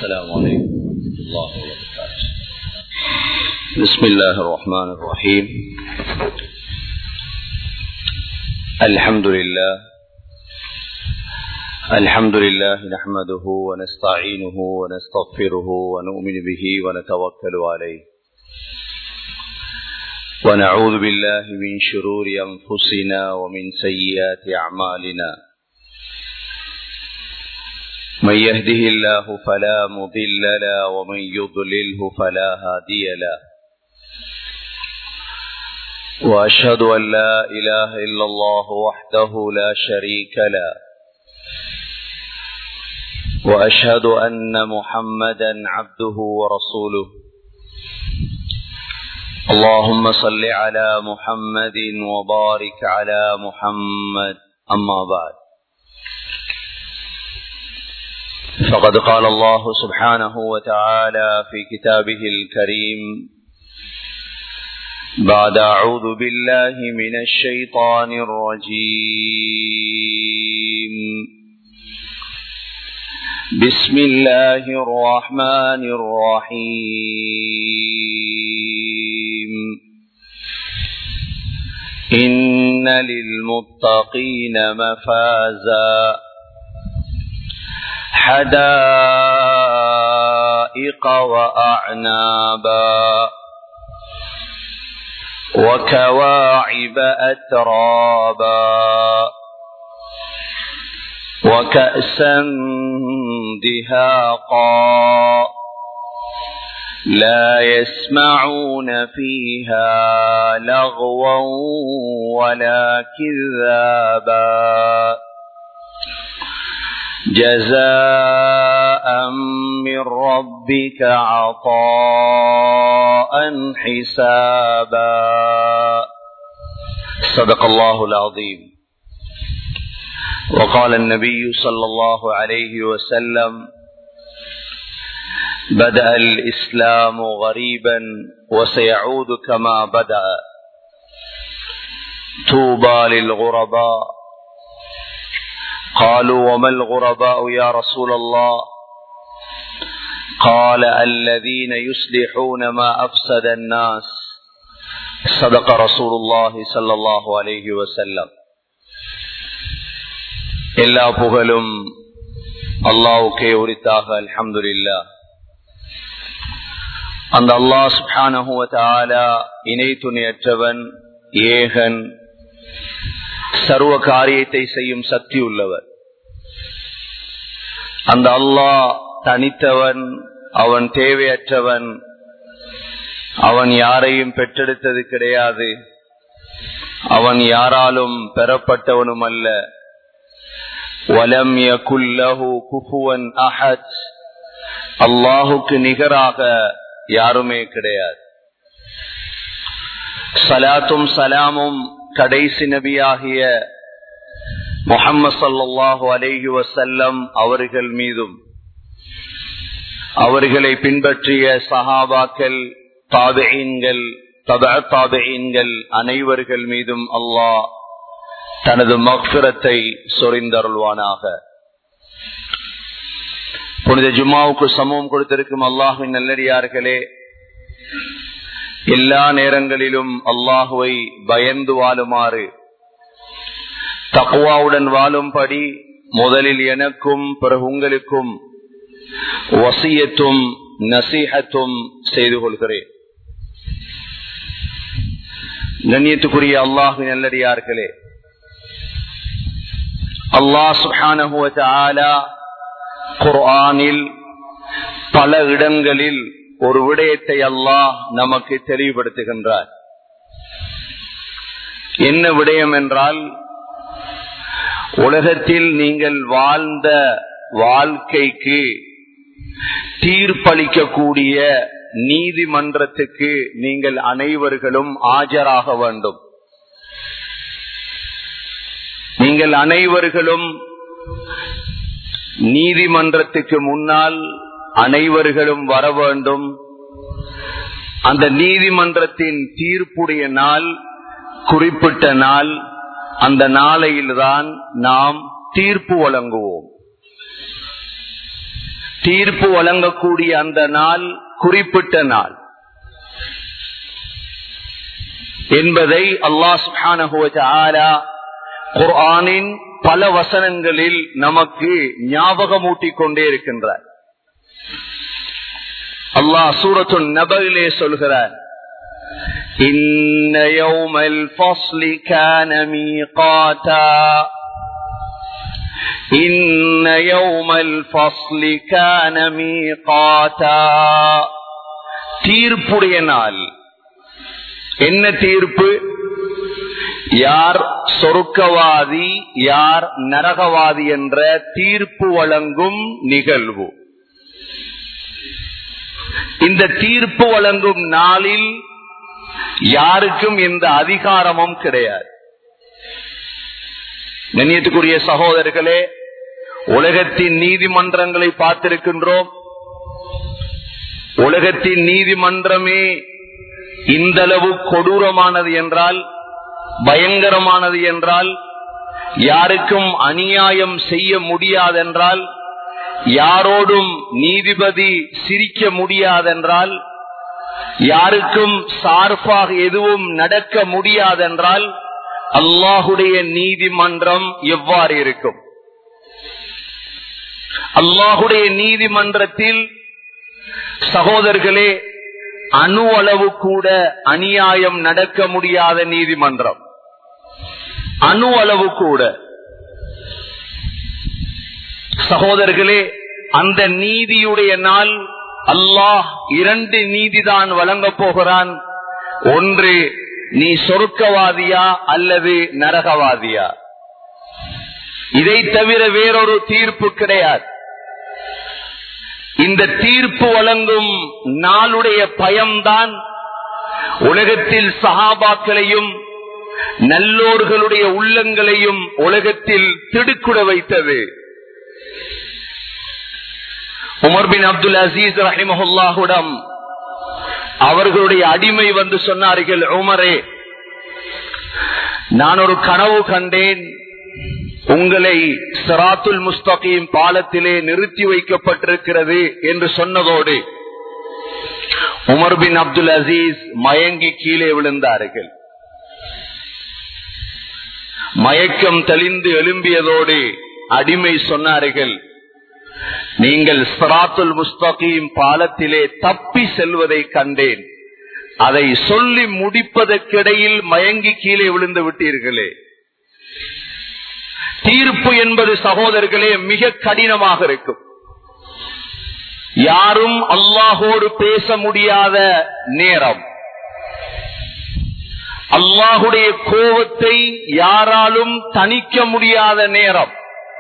السلام عليكم ورحمة الله وبركاته بسم الله الرحمن الرحيم الحمد لله الحمد لله نحمده ونستعينه ونستغفره ونؤمن به ونتوكل عليه ونعوذ بالله من شرور أنفسنا ومن سيئات أعمالنا من يهده الله فلا مضل له ومن يضلله فلا هادي له وأشهد أن لا إله إلا الله وحده لا شريك له وأشهد أن محمدا عبده ورسوله اللهم صل على محمد وبارك على محمد أما بعد فقد قال الله سبحانه وتعالى في كتابه الكريم بعد أعوذ بالله من الشيطان الرجيم بسم الله الرحمن الرحيم إن للمتقين مفازا حدائق وأعنابا وكواعب أترابا وكأسا دهاقا لا يسمعون فيها لغوا ولا كذابا جزاء من ربك عطاء حسابا صدق الله العظيم وقال النبي صلى الله عليه وسلم بدأ الإسلام غريبا وسيعود كما بدأ توبى للغرباء قالوا وما الغرباء يا رسول الله قال الذين يصلحون ما أفسد الناس صدق رسول الله صلى الله عليه وسلم எல்லா புகழும் அல்லாவுக்கே உரித்தாக அல்ஹம்துலில்லா அந்த அல்லாஹ் சுப்ஹானஹுவ இணை துணையற்றவன் ஏகன் சர்வ காரியத்தை செய்யும் சக்தி உள்ளவர் அந்த அல்லாஹ் தனித்தவன் அவன் தேவையற்றவன் அவன் யாரையும் பெற்றெடுத்தது கிடையாது அவன் யாராலும் பெறப்பட்டவனும் அல்ல வலம் யகுல்லஹு குஃபுவன் அஹத் அல்லாஹுக்கு நிகராக யாருமே கிடையாது சலாத்தும் சலாமும் கடைசி நபியாகிய முகம்மது சல்லாஹு அலேஹி வசல்லம் அவர்கள் மீதும் அவர்களை பின்பற்றிய சஹாபாக்கள் தாபெயின்கள் தாபெயின்கள் அனைவர்கள் மீதும் அல்லாஹ் தனது மக்பிரத்தை சொரிந்தருள்வானாக புனித ஜும்மாவுக்கு சமூகம் கொடுத்திருக்கும் அல்லாஹுவின் நல்லடியார்களே எல்லா நேரங்களிலும் அல்லாஹுவை பயந்து வாழுமாறு தக்குவாவுடன் வாழும்படி முதலில் எனக்கும் பிறகு உங்களுக்கும் வசியத்தும் நசீகத்தும் செய்து கொள்கிறேன் கண்ணியத்துக்குரிய அல்லாஹு நல்லடியார்களே அல்லாஹ் சுஹானஹுவ குர்ஆனில் பல இடங்களில் ஒரு விடயத்தை அல்லாஹ் நமக்கு தெளிவுபடுத்துகின்றார் என்ன விடயம் என்றால் உலகத்தில் நீங்கள் வாழ்ந்த வாழ்க்கைக்கு தீர்ப்பளிக்கக்கூடிய நீதிமன்றத்துக்கு நீங்கள் அனைவர்களும் ஆஜராக வேண்டும் நீங்கள் அனைவர்களும் நீதிமன்றத்துக்கு முன்னால் அனைவர்களும் வர வேண்டும் அந்த நீதிமன்றத்தின் தீர்ப்புடைய நாள் குறிப்பிட்ட நாள் அந்த நாளையில்தான் நாம் தீர்ப்பு வழங்குவோம் தீர்ப்பு வழங்கக்கூடிய அந்த நாள் குறிப்பிட்ட நாள் என்பதை அல்லாஹ் சுஹானஹுவ குர்ஆனின் பல வசனங்களில் நமக்கு ஞாபகமூட்டிக் கொண்டே இருக்கின்றார் அல்லாஹ் சூரத்து நபரிலே சொல்கிறார் إن يوم الفصل كان ميقاتا إن يوم الفصل كان ميقاتا தீர்ப்புடைய நாள் என்ன தீர்ப்பு யார் சொருக்கவாதி யார் நரகவாதி என்ற தீர்ப்பு வழங்கும் நிகழ்வு இந்த தீர்ப்பு வழங்கும் நாளில் யாருக்கும் எந்த அதிகாரமும் கிடையாது கண்ணியத்துக்குரிய சகோதரர்களே உலகத்தின் நீதிமன்றங்களை பார்த்திருக்கின்றோம் உலகத்தின் நீதிமன்றமே இந்த அளவு கொடூரமானது என்றால் பயங்கரமானது என்றால் யாருக்கும் அநியாயம் செய்ய முடியாதென்றால் யாரோடும் நீதிபதி சிரிக்க முடியாதென்றால் யாருக்கும் சார்பாக எதுவும் நடக்க முடியாதென்றால் அல்லாஹுடைய நீதிமன்றம் எவ்வாறு இருக்கும் அல்லாஹுடைய நீதிமன்றத்தில் சகோதரர்களே அணு அளவு கூட அநியாயம் நடக்க முடியாத நீதிமன்றம் அணு அளவு கூட சகோதரர்களே அந்த நீதியுடைய நாள் அல்லாஹ் இரண்டு நீதிதான் வழங்கப் போகிறான் ஒன்று நீ சொருக்கவாதியா அல்லது நரகவாதியா இதை தவிர வேறொரு தீர்ப்பு கிடையாது இந்த தீர்ப்பு வழங்கும் நாளுடைய பயம்தான் உலகத்தில் சகாபாக்களையும் நல்லோர்களுடைய உள்ளங்களையும் உலகத்தில் திடுக்குட வைத்தது உமர் பின் அப்துல் அசீஸ் ரஹிமஹுல்லாஹுடம் அவர்களுடைய அடிமை வந்து சொன்னார்கள் உமரே நான் ஒரு கனவு கண்டேன் உங்களை சிராத்துல் முஸ்தகீம் பாலத்திலே நிறுத்தி வைக்கப்பட்டிருக்கிறது என்று சொன்னதோடு உமர் பின் அப்துல் அசீஸ் மயங்கி கீழே விழுந்தார்கள் மயக்கம் தெளிந்து எழும்பியதோடு அடிமை சொன்னார்கள் நீங்கள் சிராத்துல் முஸ்தகீம் பாலத்திலே தப்பி செல்வதை கண்டேன் அதை சொல்லி முடிப்பதற்கிடையில் மயங்கி கீழே விழுந்து விட்டீர்களே தீர்ப்பு என்பது சகோதரர்களே மிக கடினமாக இருக்கும் யாரும் அல்லாஹோடு பேச முடியாத நேரம் அல்லாஹுடைய கோபத்தை யாராலும் தணிக்க முடியாத நேரம்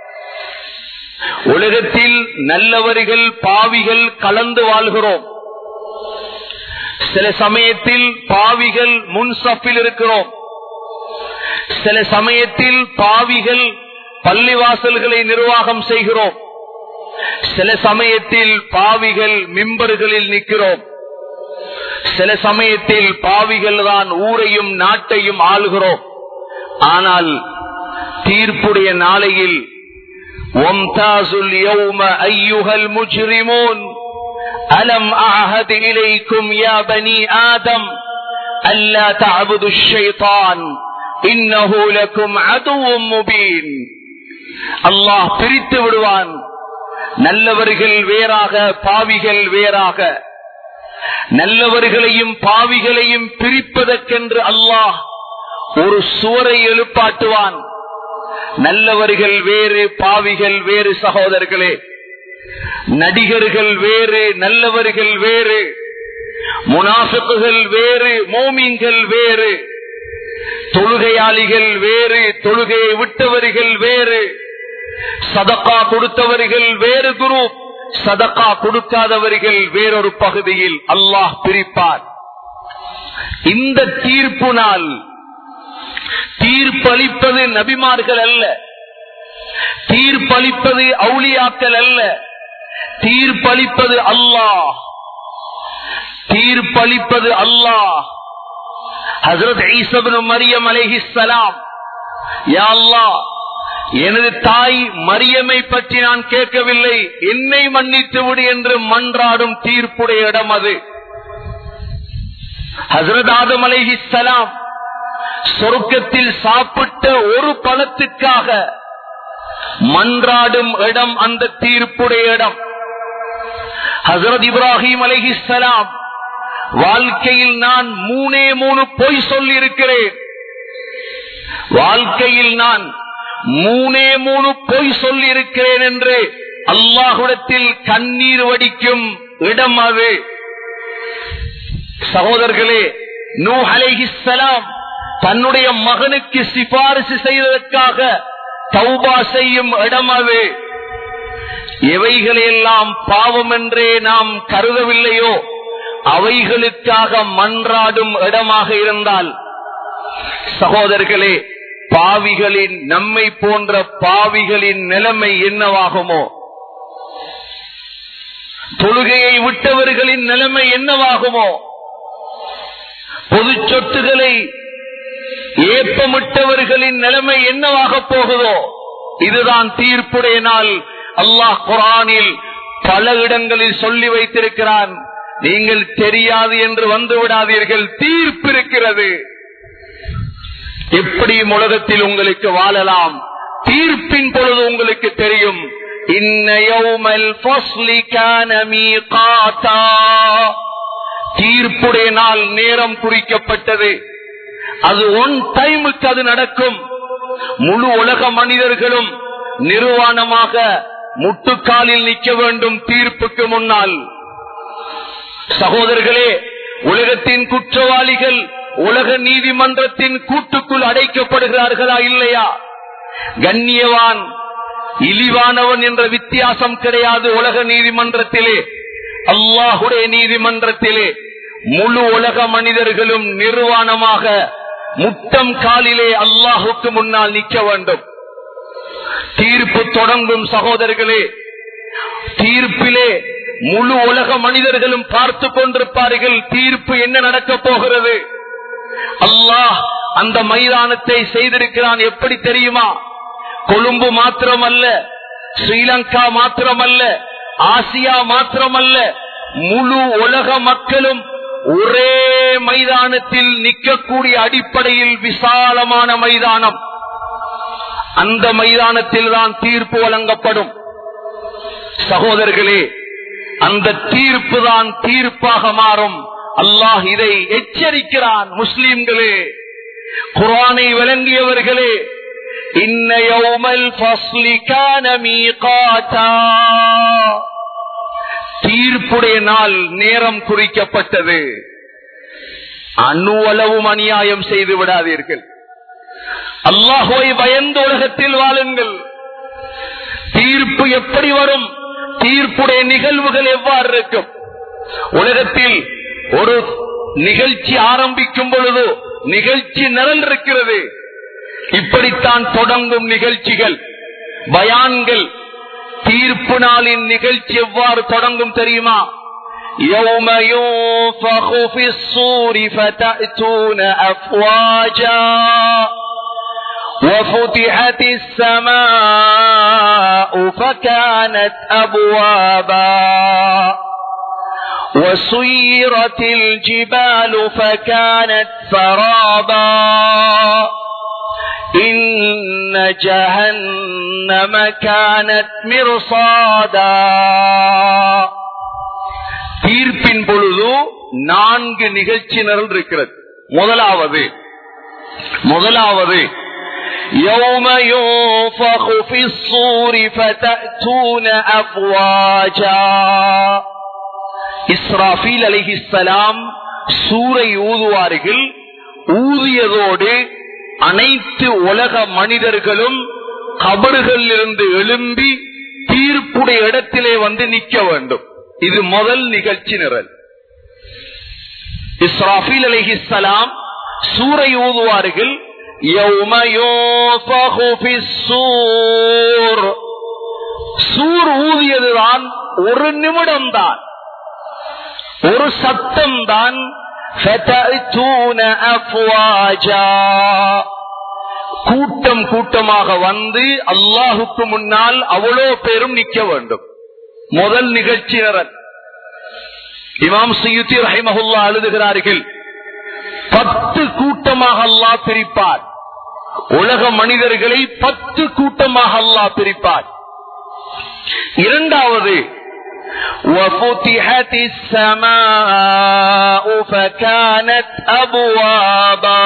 உலகத்தில் நல்லவர்கள் பாவிகள் கலந்து வாழ்கிறோம் சில சமயத்தில் பாவிகள் முன்சப்பில் இருக்கிறோம் சில சமயத்தில் பாவிகள் பள்ளிவாசல்களை நிர்வாகம் செய்கிறோம் சில சமயத்தில் பாவிகள் மிம்பர்களில் நிற்கிறோம் சில சமயத்தில் பாவிகள் தான் ஊரையும் நாட்டையும் ஆளுகிறோம் ஆனால் தீர்ப்புடைய நாளையில் وامتازوا اليوم أيها المجرمون ألم أعهد إليكم يا بني آدم ألا تعبدوا الشيطان إنه لكم عدو مبين الله பிரித்து விடுவான் நல்லவர்கள் வேறாக பாவிகள் வேறாக நல்லவர்களையும் பாவிகளையும் பிரிப்பதற்கென்று அல்லாஹ் ஒரு சுவரை எழுப்பாட்டுவான் நல்லவர்கள் வேறு பாவிகள் வேறு சகோதரர்களே நடிகர்கள் வேறு நல்லவர்கள் வேறு முனாஃபிக்குகள் வேறு மோமீன்கள் வேறு தொழுகையாளிகள் வேறு தொழுகையை விட்டவர்கள் வேறு சதக்கா கொடுத்தவர்கள் வேறு குரு சதக்கா கொடுக்காதவர்கள் வேறொரு பகுதியில் அல்லாஹ் பிரிப்பார் இந்த தீர்ப்பு நாள் தீர்ப்பளிப்பது நபிமார்கள் அல்ல தீர்ப்பளிப்பது அவுளியாக்கள் அல்ல தீர்ப்பளிப்பது அல்லாஹ் தீர்ப்பளிப்பது அல்லாஹ் ஹசரத் ஈசபன் மரியம் அலேஹிஸ்லாம் யா அல்லாஹ் எனது தாய் மரியமை பற்றி நான் கேட்கவில்லை என்னை மன்னித்து விடு என்று மன்றாடும் தீர்ப்புடைய இடம் அது ஹசரத் ஆதம் அலைஹிஸ்ஸலாம் சொர்க்கத்தில் சாப்பிட்ட ஒரு பழத்துக்காக மன்றாடும் இடம் அந்த தீர்ப்புடைய இடம் ஹசரத் இப்ராஹிம் அலைஹிஸ்ஸலாம் வாழ்க்கையில் நான் மூணே மூணு பொய் சொல்லி இருக்கிறேன் வாழ்க்கையில் நான் மூணே மூணு பொய் சொல்லி இருக்கிறேன் என்று அல்லாஹுடத்தில் கண்ணீர் வடிக்கும் இடம் அது சகோதரர்களே நூ அலைஹிஸ்ஸலாம் தன்னுடைய மகனுக்கு சிபாரிசு செய்வதற்காக தௌபா செய்யும் இடம் அது எவைகளையெல்லாம் பாவம் என்றே நாம் கருதவில்லையோ அவைகளுக்காக மன்றாடும் இடமாக இருந்தால் சகோதரர்களே பாவிகளின் நம்மை போன்ற பாவிகளின் நிலைமை என்னவாகுமோ தொழுகையை விட்டவர்களின் நிலைமை என்னவாகுமோ பொது சொத்துகளை ஏப்பமிட்டவர்களின் நிலைமை என்னவாக போகுதோ இதுதான் தீர்ப்புடைய நாள் அல்லாஹ் குரானில் பல இடங்களில் சொல்லி வைத்திருக்கிறான் நீங்கள் தெரியாது என்று வந்து விடாதீர்கள் தீர்ப்பு இருக்கிறது எப்படி உலகத்தில் உங்களுக்கு வாழலாம் தீர்ப்பின் பொழுது உங்களுக்கு தெரியும் தீர்ப்புடைய நாள் நேரம் குறிக்கப்பட்டது அது ஒன் டைமுக்கு அது நடக்கும் முழு உலக மனிதர்களும் நிர்வாணமாக முட்டுக்காலில் நிற்க வேண்டும் தீர்ப்புக்கு முன்னால் சகோதரர்களே உலகத்தின் குற்றவாளிகள் உலக நீதிமன்றத்தின் கூட்டுக்குள் அடைக்கப்படுகிறார்களா இல்லையா கண்ணியவான் இழிவானவன் என்ற வித்தியாசம் கிடையாது உலக நீதிமன்றத்திலே அல்லாஹுடைய நீதிமன்றத்திலே முழு உலக மனிதர்களும் நிர்வாணமாக முட்டம் காலிலே அல்லாஹுக்கு முன்னால் நிற்க வேண்டும் தீர்ப்பு தொடங்கும் சகோதரர்களே தீர்ப்பிலே முழு உலக மனிதர்களும் பார்த்து கொண்டிருப்பார்கள் தீர்ப்பு என்ன நடக்கப் போகிறது அல்லாஹ் அந்த மைதானத்தை செய்திருக்கிறான் எப்படி தெரியுமா கொழும்பு மாத்திரமல்ல ஸ்ரீலங்கா மாத்திரமல்ல ஆசியா மாத்திரமல்ல முழு உலக மக்களும் ஒரே மைதானத்தில் நிற்கக்கூடிய அடிப்படையில் விசாலமான மைதானம் அந்த மைதானத்தில் தான் தீர்ப்பு வழங்கப்படும் சகோதரர்களே அந்த தீர்ப்பு தான் தீர்ப்பாக மாறும் அல்லாஹ் இதை எச்சரிக்கிறான் முஸ்லிம்களே குரானை விளங்கியவர்களே இன்ன யௌமல் ஃபஸ்லி கான மீகாதா தீர்ப்புடைய நாள் நேரம் குறிக்கப்பட்டது அணுவளவும் அநியாயம் செய்து விடாதீர்கள் அல்லாஹுவை பயந்து உலகத்தில் வாழுங்கள் தீர்ப்பு எப்படி வரும் தீர்ப்புடைய நிகழ்வுகள் எவ்வாறு இருக்கும் உலகத்தில் ஒரு நிகழ்ச்சி ஆரம்பிக்கும் பொழுது நிகழ்ச்சி நிரல் இருக்கிறது இப்படித்தான் தொடங்கும் நிகழ்ச்சிகள் பயான்கள் தீர்ப்பு நாளின் நிகழ்ச்சி எவ்வாறு தொடங்கும் தெரியுமா يوم ينفخ في الصور فتأتون أفواجا وفتحت السماء فكانت أبوابا وسيرت الجبال فكانت سرابا إن جهنم كانت مرصادا தீர்ப்பின் பொழுது நான்கு நிகழ்ச்சி நிரல் இருக்கிறது முதலாவது முதலாவது يوم ينفخ في الصور فتأتون أفواجا இஸ்ராஃபீல் அலிஹிஸ்லாம் சூரை ஊதுவார்கள் ஊதியதோடு அனைத்து உலக மனிதர்களும் கபறுகளில் இருந்து எழும்பி தீர்ப்புடைய இடத்திலே வந்து நிற்க வேண்டும் இது முதல் நிகழ்ச்சி நிரல் இஸ்ராஃபீல் அலிஹிஸ்லாம் சூரை ஊதுவார்கள் சூர் ஊதியதுதான் ஒரு நிமிடம் தான் ஒரு சத்தம் தான் கூட்ட கூட்டம் கூட்டமாக வந்து அல்லாஹுக்கு முன்னால் அவ்வளோ பேரும் நிக்க வேண்டும் முதல் நிகழ்ச்சி நிரல் இமாம் சையுத்தி ரஹிமஹுல்லா எழுதுகிறார்கள் பத்து கூட்டமாக அல்லாஹ் பிரிப்பார் உலக மனிதர்களை பத்து கூட்டமாக அல்லாஹ் பிரிப்பார் இரண்டாவது وفتحت السماء فكانت أبوابا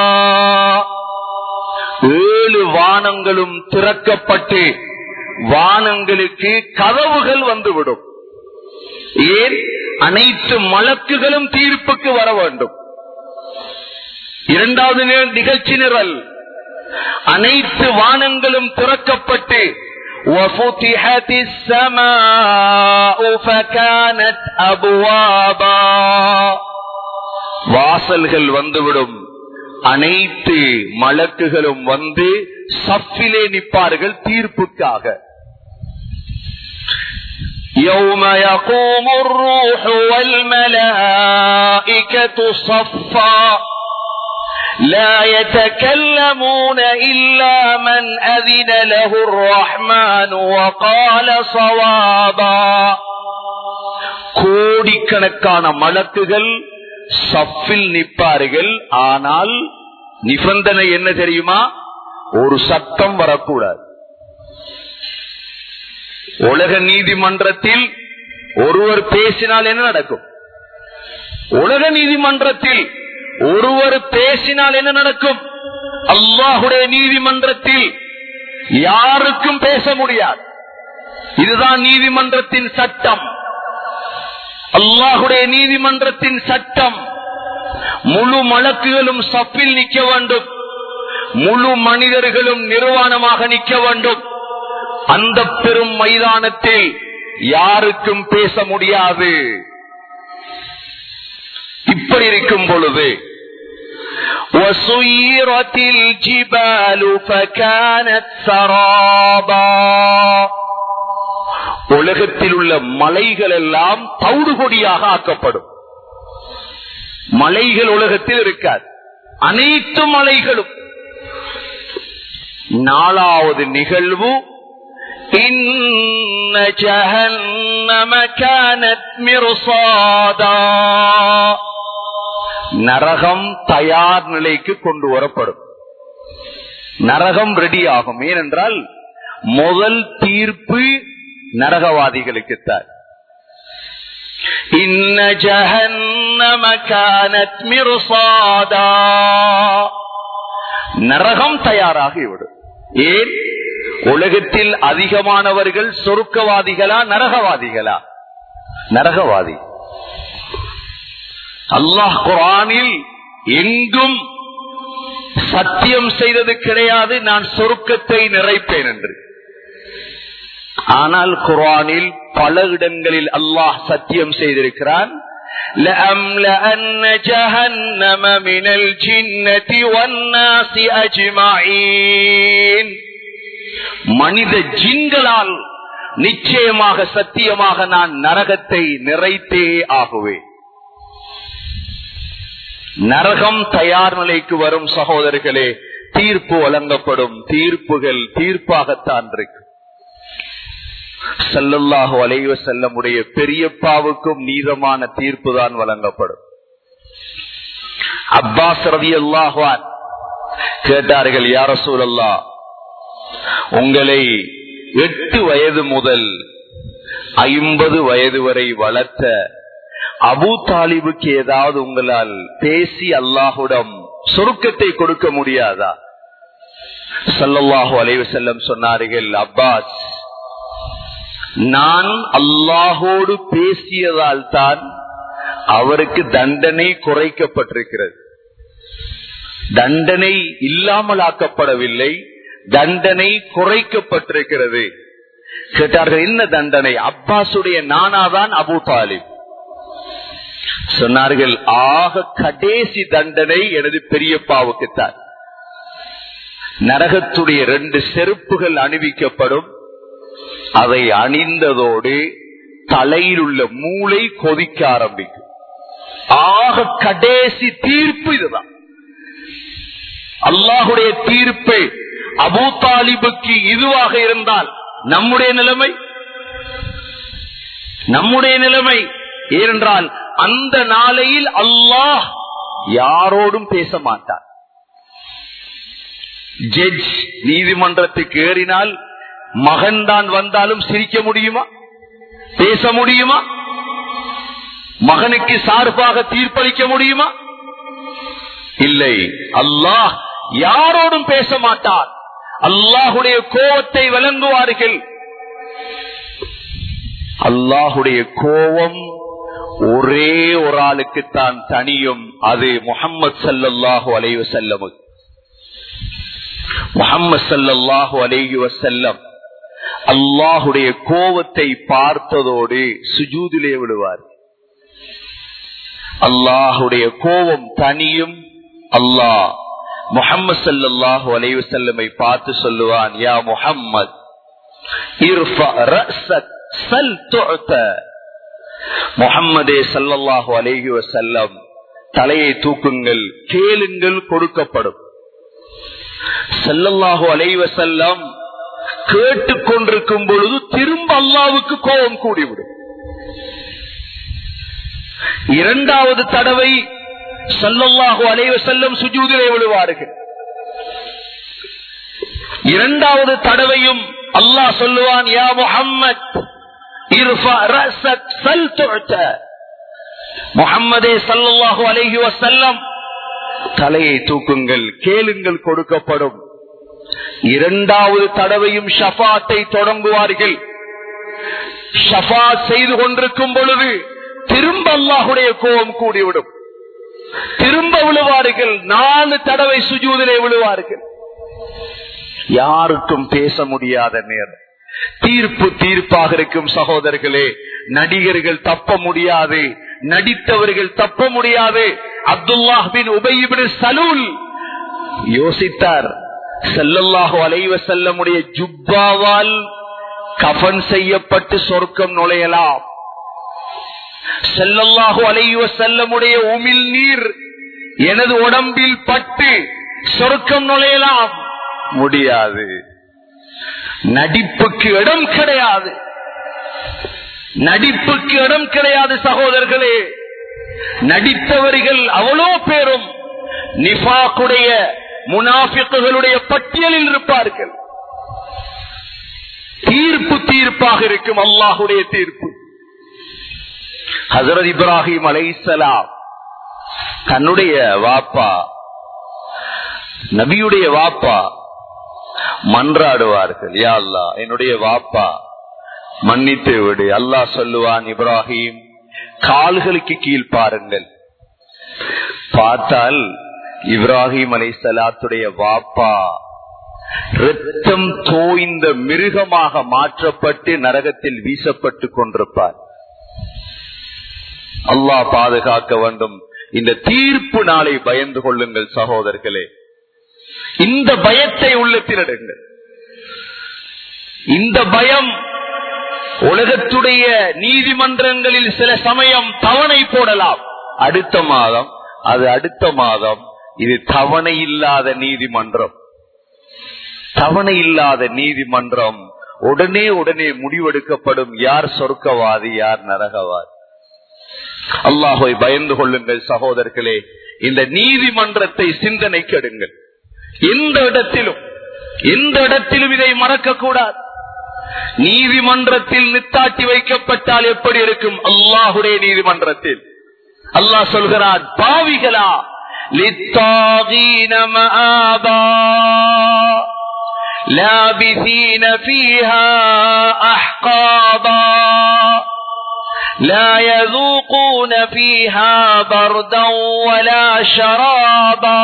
ஏழு வானங்களும் திறக்கப்பட்டு வானங்களுக்கு கதவுகள் வந்துவிடும் ஏன் அனைத்து மலக்குகளும் தீர்ப்புக்கு வர வேண்டும் இரண்டாவது நிகழ்ச்சி நிரல் அனைத்து வானங்களும் திறக்கப்பட்டு وفتحت السماء فكانت أبوابا வாசல்கள் வந்துவிடும் அனைத்து மலக்குகளும் வந்து சஃபிலே நிற்பார்கள் தீர்ப்புக்காக يوم يقوم الروح والملائكة صفا لا يتكلمون إلا من أذن له الرحمن وقال صوابا கோடிக்கணக்கான மலக்குகள் சஃபில் நிற்பார்கள் ஆனால் நிபந்தனை என்ன தெரியுமா ஒரு சட்டம் வரக்கூடாது உலக நீதிமன்றத்தில் ஒருவர் பேசினால் என்ன நடக்கும் உலக நீதிமன்றத்தில் ஒருவர் பேசினால் என்ன நடக்கும் அல்லாஹுடைய நீதிமன்றத்தில் யாருக்கும் பேச முடியாது இதுதான் நீதிமன்றத்தின் சட்டம் அல்லாஹுடைய நீதிமன்றத்தின் சட்டம் முழு மலக்குகளும் சப்பில் நிற்க வேண்டும் முழு மனிதர்களும் நிர்வாணமாக நிற்க வேண்டும் அந்த பெரும் மைதானத்தில் யாருக்கும் பேச முடியாது இப்படி இருக்கும் பொழுது وسيرت الجبال فكانت سرابا உலகத்தில் உள்ள மலைகள் எல்லாம் தவுடு கொடியாக ஆக்கப்படும் மலைகள் உலகத்தில் இருக்காது அனைத்து மலைகளும் நாலாவது நிகழ்வு இன்ன ஜஹன்னம கானத் மிர்சாதா நரகம் தயார் நிலைக்கு கொண்டு வரப்படும் நரகம் ரெடி ஆகும் ஏனென்றால் முதல் தீர்ப்பு நரகவாதிகளுக்குத்தான் இன்ன ஜஹன்னம கானத் மிர்சாதா நரகம் தயாராகிவிடும் ஏன் உலகத்தில் அதிகமானவர்கள் சொருக்கவாதிகளா நரகவாதிகளா நரகவாதி அல்லாஹ் குரானில் எங்கும் சத்தியம் செய்தது கிடையாது நான் சொருக்கத்தை நிறைப்பேன் என்று ஆனால் குரானில் பல இடங்களில் அல்லாஹ் சத்தியம் செய்திருக்கிறான் لأملأن جهنم من الجنة والناس أجمعين மனித ஜின்களால் நிச்சயமாக சத்தியமாக நான் நரகத்தை நிறைத்தே ஆகுவேன் நரகம் தயார் நிலைக்கு வரும் சகோதரர்களே தீர்ப்பு வழங்கப்படும் தீர்ப்புகள் தீர்ப்பாகத்தான் இருக்கு சல்லல்லாஹு அலைவ செல்லமுடைய பெரியப்பாவுக்கும் நீதமான தீர்ப்பு தான் வழங்கப்படும் அப்பாஸ் ரவி அல்லாஹான் கேட்டார்கள் யார சூழல்லா உங்களை எட்டு வயது முதல் ஐம்பது வயது வரை வளர்த்த அபு தாலிபுக்கு ஏதாவது உங்களால் பேசி அல்லாஹுடம் சுருக்கத்தை கொடுக்க முடியாதா சல்லல்லாஹு அலைவ செல்லம் சொன்னார்கள் அப்பாஸ் நான் அல்லாஹோடு பேசியதால் தான் அவருக்கு தண்டனை குறைக்கப்பட்டிருக்கிறது தண்டனை இல்லாமல் ஆக்கப்படவில்லை தண்டனை குறைக்கப்பட்டிருக்கிறது கேட்டார்கள் என்ன தண்டனை அப்பாசுடைய நானாதான் அபு தாலிப் சொன்னார்கள் ஆக கடைசி தண்டனை எனது பெரியப்பாவுக்குத்தான் நரகத்துடைய ரெண்டு செருப்புகள் அணிவிக்கப்படும் அதை அணிந்ததோடு தலையில் உள்ள மூளை கொதிக்க ஆரம்பிக்கும் ஆக கடைசி தீர்ப்பு இதுதான் அல்லாஹுடைய தீர்ப்பை அபூ தாலிபுக்கு இதுவாக இருந்தால் நம்முடைய நிலைமை நம்முடைய நிலைமை ஏனென்றால் அந்த நாளையில் அல்லாஹ் யாரோடும் பேச மாட்டார் ஜட்ஜ் நீதிமன்றத்துக்கு ஏறினால் மகன் தான் வந்தாலும் சிரிக்க முடியுமா பேச முடியுமா மகனுக்கு சார்பாக தீர்ப்பளிக்க முடியுமா இல்லை அல்லாஹ் யாரோடும் பேச மாட்டார் அல்லாஹுடைய கோபத்தை விளங்குவார்கள் அல்லாஹுடைய கோபம் ஒரே ஒரு ஆளுக்குத்தான் தனியும் அது முகம்மது சல்லல்லாஹு அலைவு செல்லம் முகம்மது சல்லல்லாஹு அலைஹி வசல்லம் அல்லாஹுடைய கோபத்தை பார்த்ததோடு சுஜூதிலே விடுவார் அல்லாஹுடைய கோபம் தனியும் அல்லாஹ் முகம்மது சல்லாஹூ அலைவு செல்லமை பார்த்து சொல்லுவான் யா முகம்மது முகம்மதே சல்லல்லாஹு அலைஹி வசல்லம் தலையை தூக்குங்கள் கேளுங்கள் கொடுக்கப்படும் செல்லல்லாஹு அலைவ செல்லம் கேட்டுக்கொண்டிருக்கும் பொழுது திரும்ப அல்லாவுக்கு கோபம் கூடிவிடும் இரண்டாவது தடவை சல்லல்லாஹு அலைவ செல்லம் சுஜூதிலே விழுவார்கள் இரண்டாவது தடவையும் அல்லாஹ் சொல்லுவான் யா முஹம்மத் முகம்மதே சல்லாஹு அலைஹி வசல்லம் தலையை தூக்குங்கள் கேளுங்கள் கொடுக்கப்படும் இரண்டாவது தடவையும் ஷஃபாத்தை தொடங்குவார்கள் ஷஃபா செய்து கொண்டிருக்கும் பொழுது திரும்ப அல்லாஹுடைய கோபம் கூடிவிடும் திரும்ப விழுவார்கள் நாலு தடவை சுஜூதிலே விழுவார்கள் யாருக்கும் பேச முடியாத நேரம் தீர்ப்பு தீர்ப்பாக இருக்கும் சகோதரர்களே நடிகர்கள் தப்ப முடியாது நடித்தவர்கள் தப்ப முடியாது அப்துல்லாஹ் பின் உபயிபின் சலூல் யோசித்தார் செல்லல்லாஹு அலைவ செல்லமுடைய ஜுப்பாவால் கஃன் செய்யப்பட்டு சொர்க்கம் நுழையலாம் செல்லல்லாஹு அலைவ செல்லமுடைய உமிழ் நீர் எனது உடம்பில் பட்டு சொர்க்கம் நுழையலாம் முடியாது நடிப்புக்கு இடம் கிடையாது நடிப்புக்கு இடம் கிடையாது சகோதரர்களே நடித்தவர்கள் அவ்வளோ பேரும் நிஃபாக்குடைய முனாஃபிக்குகளுடைய பட்டியலில் இருப்பார்கள் தீர்ப்பு தீர்ப்பாக இருக்கும் அல்லாஹுடைய தீர்ப்பு ஹசரத் இப்ராஹிம் அலைசலாம் தன்னுடைய வாப்பா நபியுடைய வாப்பா மன்றாடுவார்கள் யா அல்லா என்னுடைய வாப்பா மன்னித்து விடு அல்லாஹ் சொல்லுவான் இப்ராஹிம் கால்களுக்கு கீழ் பாருங்கள் பார்த்தால் இப்ராஹிம் அலை சலாத்துடைய வாப்பா ரத்தம் தோய்ந்த மிருகமாக மாற்றப்பட்டு நரகத்தில் வீசப்பட்டு கொண்டிருப்பார் அல்லாஹ் பாதுகாக்க வேண்டும் இந்த தீர்ப்பு நாளை பயந்து கொள்ளுங்கள் சகோதரர்களே இந்த பயத்தை உள்ளத்திலிடுங்கள் இந்த பயம் உலகத்துடைய நீதிமன்றங்களில் சில சமயம் தவணை போடலாம் அடுத்த மாதம் அது அடுத்த மாதம் இது தவணை இல்லாத நீதிமன்றம் தவணை இல்லாத நீதிமன்றம் உடனே உடனே முடிவெடுக்கப்படும் யார் சொர்க்கவாதி யார் நரகவாதி அல்லாஹை பயந்து கொள்ளுங்கள் சகோதரர்களே இந்த நீதிமன்றத்தை சிந்தனை கெடுங்கள் எந்த இடத்திலும் எந்த இடத்திலும் இதை மறக்க கூடாது நீதிமன்றத்தில் நித்தாட்டி வைக்கப்பட்டால் எப்படி இருக்கும் அல்லாஹுடைய நீதிமன்றத்தில் அல்லாஹ் சொல்கிறார் பாவிகளா லித்தாகீன மஆபா லாபிசீன ஃபீஹா அஹ்காபா لا يذوقون فيها بردا ولا شرابا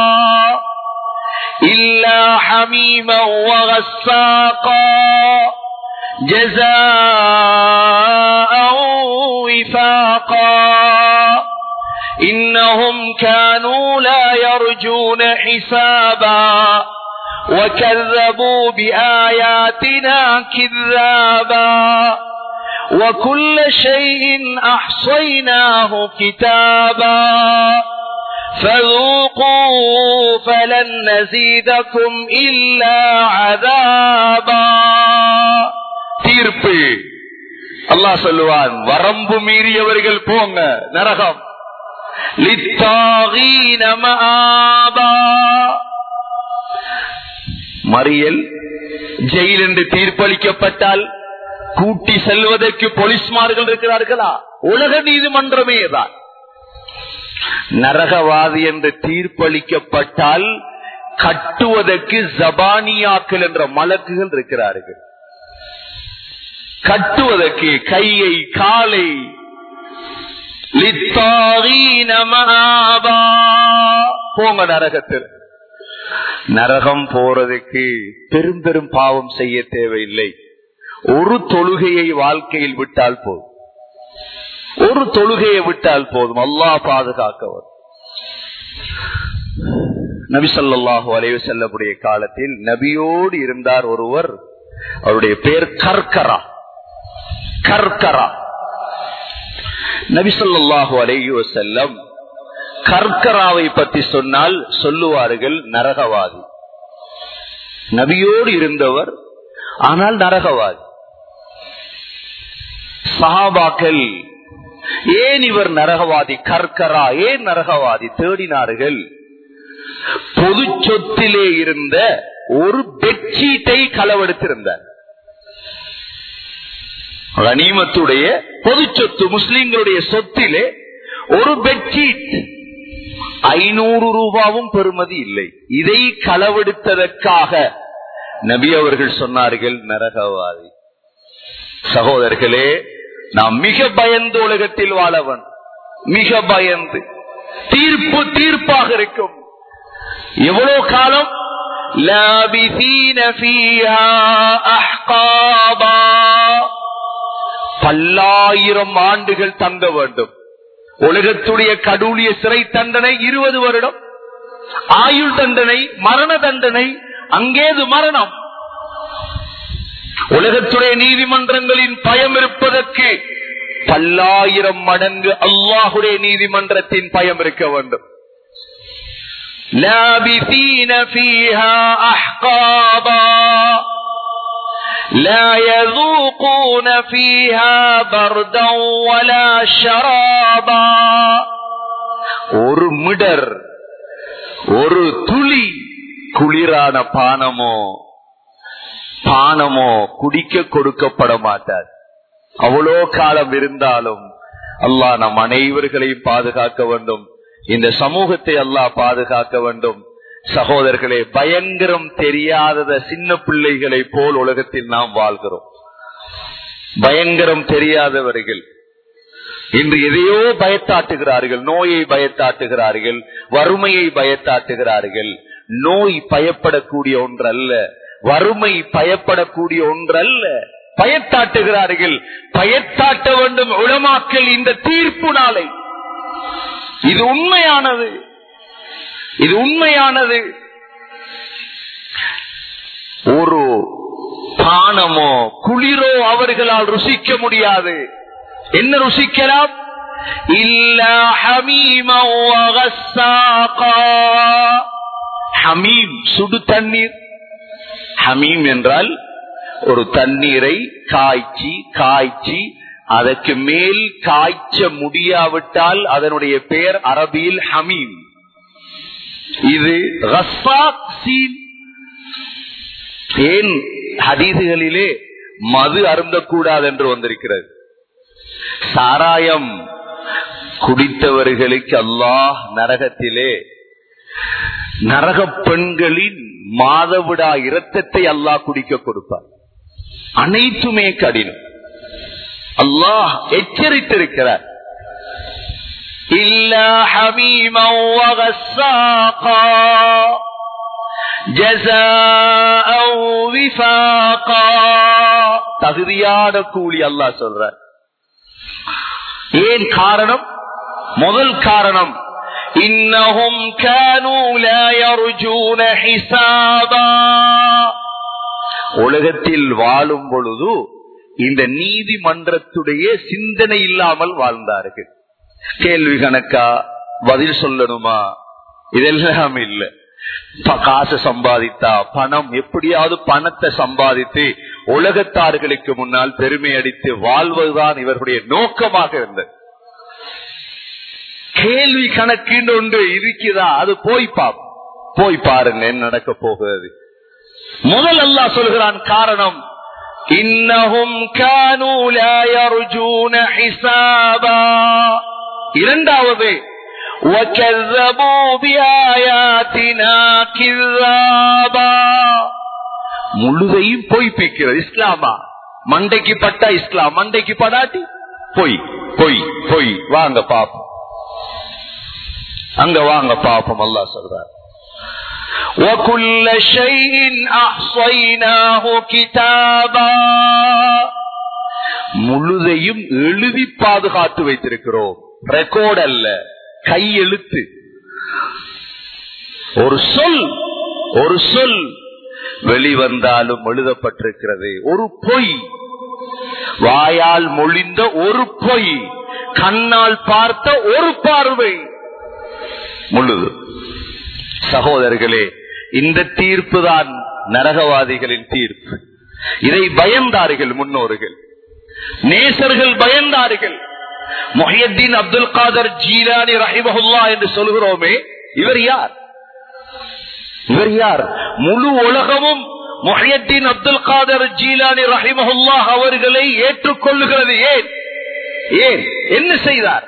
إلا حميما وغساقا جزاء وفاقا إنهم كانوا لا يرجون حسابا وكذبوا بآياتنا كذابا وكل شيء أحصيناه كتابا فذوقوا فلن نزيدكم إلا عذابا தீர்ப்பு அல்லாஹ் சொல்லுவான் வரம்பு மீறியவர்கள் போங்க நரகம் லித்தாகீன மஆபா. மறியல் ஜெயில் என்று தீர்ப்பளிக்கப்பட்டால் கூட்டி செல்வதற்கு போலீஸ்மார்கள் இருக்கிறார்களா உலக நீதிமன்றமே தான் நரகவாதி என்று தீர்ப்பளிக்கப்பட்டால் கட்டுவதற்கு ஜபானியாக்கள் என்ற மலக்குகள் இருக்கிறார்கள் கட்டுவதற்கு கையை காலை லித்தாகீன மஆபா. போங்க நரகத்தில் நரகம் போறதுக்கு பெரும் பெரும் பாவம் செய்ய தேவையில்லை ஒரு தொழுகையை வாழ்க்கையில் விட்டால் போதும் ஒரு தொழுகையை விட்டால் போதும் அல்லாஹ் பாதுகாக்கவர் நபி ஸல்லல்லாஹு அலைஹி செல்லக்கூடிய காலத்தில் நபியோடு இருந்தார் ஒருவர் அவருடைய பேர் கர்கரா கர்கரா நபி ஸல்லல்லாஹு அலைஹி வஸல்லம் கர்கராவை பற்றி சொன்னால் சொல்லுவார்கள் நரகவாதி நபியோடு இருந்தவர் ஆனால் நரகவாதி சஹாபாக்கள் ஏன் இவர் நரகவாதி கர்கரா ஏன் நரகவாதி தேடினார்கள் பொது சொத்திலே இருந்த ஒரு பெட்ஷீட்டை களவெடுத்திருந்தார் கனிமத்துடைய பொது சொத்து முஸ்லிம்களுடைய சொத்திலே ஒரு பெட்ஷீட் ஐநூறு ரூபாவும் பெறுமதி இல்லை இதை களவெடுத்ததற்காக நபி அவர்கள் சொன்னார்கள் நரகவாதி சகோதரர்களே நாம் மிக பயந்து உலகத்தில் வாழவன் மிக பயந்து தீர்ப்பு தீர்ப்பாக இருக்கும் எவ்வளவு காலம் லாபிசீன ஃபீஹா அஹ்காபா. பல்லாயிரம் ஆண்டுகள் தங்க வேண்டும் உலகத்துடைய கடூழிய சிறை தண்டனை இருபது வருடம் ஆயுள் தண்டனை மரண தண்டனை அங்கேது மரணம் உலகத்துடைய நீதிமன்றங்களின் பயம் இருப்பதற்கு பல்லாயிரம் மடங்கு அல்லாஹுடைய நீதிமன்றத்தின் பயம் இருக்க வேண்டும் லாபிசீன ஃபீஹா அஹ்காபா. لا يذوقون فيها بردا ولا شرابا ஒரு மிடர் ஒரு துளி குளிரான பானமோ பானமோ குடிக்க கொடுக்கப்பட மாட்டார் அவ்வளோ காலம் இருந்தாலும் அல்லாஹ் நம் அனைவர்களையும் பாதுகாக்க வேண்டும் இந்த சமூகத்தை அல்லாஹ் பாதுகாக்க வேண்டும் சகோதரர்களே பயங்கரம் தெரியாதத சின்ன பிள்ளைகளை போல் உலகத்தில் நாம் வாழ்கிறோம் பயங்கரம் தெரியாதவர்கள் இன்று எதையோ பயத்தாட்டுகிறார்கள் நோயை பயத்தாட்டுகிறார்கள் வறுமையை பயத்தாட்டுகிறார்கள் நோய் பயப்படக்கூடிய ஒன்றல்ல வறுமை பயப்படக்கூடிய ஒன்றல்ல பயத்தாட்டுகிறார்கள் பயத்தாட்ட வேண்டும் உளமாக்கல் இந்த தீர்ப்பு நாளை இது உண்மையானது இது உண்மையானது ஒரு பானமோ குளிரோ அவர்களால் ருசிக்க முடியாது என்ன ருசிக்கலாம் இல்ல ஹமீம் சுடு தண்ணீர் ஹமீம் என்றால் ஒரு தண்ணீரை காய்ச்சி காய்ச்சி அதற்கு மேல் காய்ச்ச முடியாவிட்டால் அதனுடைய பெயர் அரபியில் ஹமீம் இது ரஸ்ஸாக் சீன். ஏன் ஹதீதுகளிலே மது அருந்தக்கூடாது என்று வந்திருக்கிறது சாராயம் குடித்தவர்களுக்கு அல்லாஹ் நரகத்திலே நரக பெண்களின் மாதவிடா இரத்தத்தை அல்லாஹ் குடிக்க கொடுப்பார் அனைத்துமே கடினம் அல்லாஹ் எச்சரித்திருக்கிறார் إلا حميما وغساقا جزاء وفاقا தகுதியான கூலி அல்லாஹ் சொல்றார் ஏன் காரணம் முதல் காரணம் இன்னஹும் كانوا لا يرجون حسابا உலகத்தில் வாழும் பொழுது இந்த நீதிமன்றத்துடைய சிந்தனை இல்லாமல் வாழ்ந்தார்கள் கேள்வி கணக்கா பதில் சொல்லணுமா இதெல்லாம் இல்ல ப- காசு சம்பாதித்தா பணம் எப்படியாவது பணத்தை சம்பாதித்து உலகத்தார்களுக்கு முன்னால் பெருமை அடித்து வாழ்வதுதான் இவர்களுடைய நோக்கமாக இருந்தது கேள்வி கணக்குன்னு ஒன்று இருக்குதா அது போய் பா போய் பாருங்க என்ன நடக்க போகிறது முதல் அல்லாஹ் சொல்கிறான் காரணம் இன்னஹும் கானூ லா யர்ஜூன ஹிசாபா இரண்டாவது وَكَذَّبُوا بِآيَاتِنَا كِذَّابًا முழுதையும் பொய்ப்பிக்கிறது இஸ்லாமா மண்டைக்கு பட்டா இஸ்லாம் மண்டைக்கு படாட்டி பொய் பொய் பொய் வாங்க பாப்போம் அங்க வாங்க பாப்போம் அல்லாஹ் சொல்றார் وَكُلَّ شَيْءٍ أَحْصَيْنَاهُ كِتَابًا முழுதையும் எழுதி பாதுகாத்து வைத்திருக்கிறோம் ரெக்கார்ட் அல்ல கையெழுத்து ஒரு சொல் ஒரு சொல் வெளிவந்தாலும் எழுதப்பட்டிருக்கிறது ஒரு பொய் வாயால் மொழிந்த ஒரு பொய் கண்ணால் பார்த்த ஒரு பார்வை முழுது சகோதரர்களே இந்த தீர்ப்பு தான் நரகவாதிகளின் தீர்ப்பு இதை பயந்தார்கள் முன்னோர்கள் நேசர்கள் பயந்தார்கள் மொஹியத்தீன் அப்துல் காதர் ஜீலானி ரஹிமஹுல்லா என்று சொல்கிறோமே இவர் யார் இவர் யார் முழு உலகமும் மொஹியத்தீன் அப்துல் காதர் ஜீலானி ரஹிமஹுல்லா அவர்களை ஏற்றுக்கொள்ளுகிறது ஏன் ஏன் என்ன செய்தார்